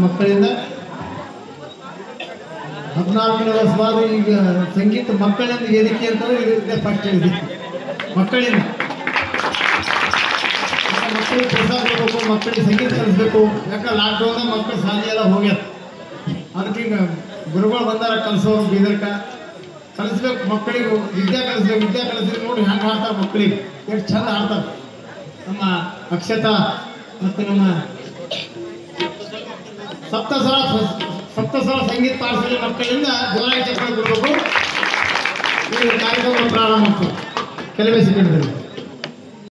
ಮಕ್ಕಳಿಂದ ಹದಿನಾಲ್ಕನೇ ವರ್ಷವಾದ ಈಗ ಸಂಗೀತ ಮಕ್ಕಳಿಂದ ವೇದಿಕೆ ಅಂತಂದ್ರೆ ಇದು ಫಸ್ಟ್ ವೇದಿಕೆ ಮಕ್ಕಳಿಂದ ಯಾಕೆ ಮಕ್ಕಳಿಗೆ ಪ್ರೋತ್ಸಾಹ ಕೊಡಬೇಕು ಮಕ್ಕಳಿಗೆ ಸಂಗೀತ ಕಲಿಸ್ಬೇಕು ಯಾಕಂದ್ರೆ ಲಾಕ್ಡೌನ್ ಮಕ್ಕಳು ಶಾಲೆ ಎಲ್ಲ ಹೋಗ್ಯಾರ ಅದಕ್ಕೆ ಈಗ ಗುರುಗಳು ಬಂದಾರ ಕಲಿಸೋರು ಬೀದರ್ಕ ಕಲಿಸ್ಬೇಕು ಮಕ್ಕಳಿಗೆ ವಿದ್ಯಾ ಕಲಿಸ್ಬೇಕು ವಿದ್ಯಾ ಕಲಿಸಿದ್ರೆ ನೋಡಿ ಹೆಂಗೆ ಆಡ್ತಾರೆ ಮಕ್ಕಳಿಗೆ ಎಷ್ಟು ಚಂದ ಆಡ್ತಾರೆ ನಮ್ಮ ಅಕ್ಷತಾ ಮತ್ತು ನಮ್ಮ ಸಪ್ತಸ್ವರ ಸಪ್ತಸ್ವರ ಸಂಗೀತ ಪಾಠಶಾಲೆ ಮಕ್ಕಳಿಂದ ಜೋರಾಗಿ ಚಪ್ಪಾಳೆ ಕೊಡಬೇಕು ಈ ಕಾರ್ಯಕ್ರಮ ಪ್ರಾರಂಭ ಆಗ್ತದೆ ಕೆಲವೇ ಸೆಕೆಂಡ್ದಲ್ಲಿ